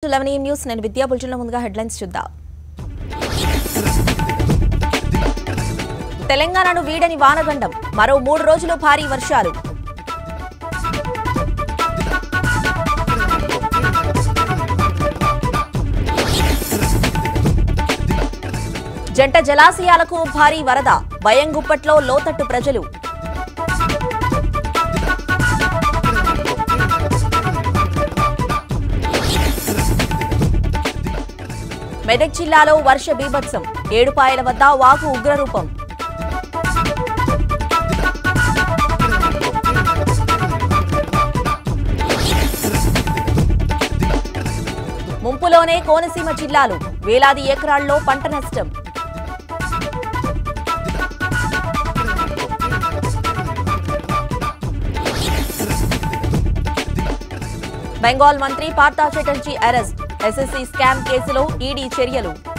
eleven news నేను విద్యా బులెటిన్లో ముందుగా హెడ్లైన్స్ చూద్దాం తెలంగాణను వీడని వానగండం మరో మూడు రోజులు భారీ వర్షాలు జంట జలాశయాలకు భారీ వరద భయం గుప్పట్లో లోతట్టు ప్రజలు మెదక్ జిల్లాలో వర్ష బీభత్సం ఏడుపాయల వద్ద వాగు ఉగ్రరూపం ముంపులోనే కోనసీమ జిల్లాలు వేలాది ఎకరాల్లో పంట నష్టం బెంగాల్ మంత్రి Partha Chatterjee arrest SSC scam కేసులో ఈడీ చర్యలు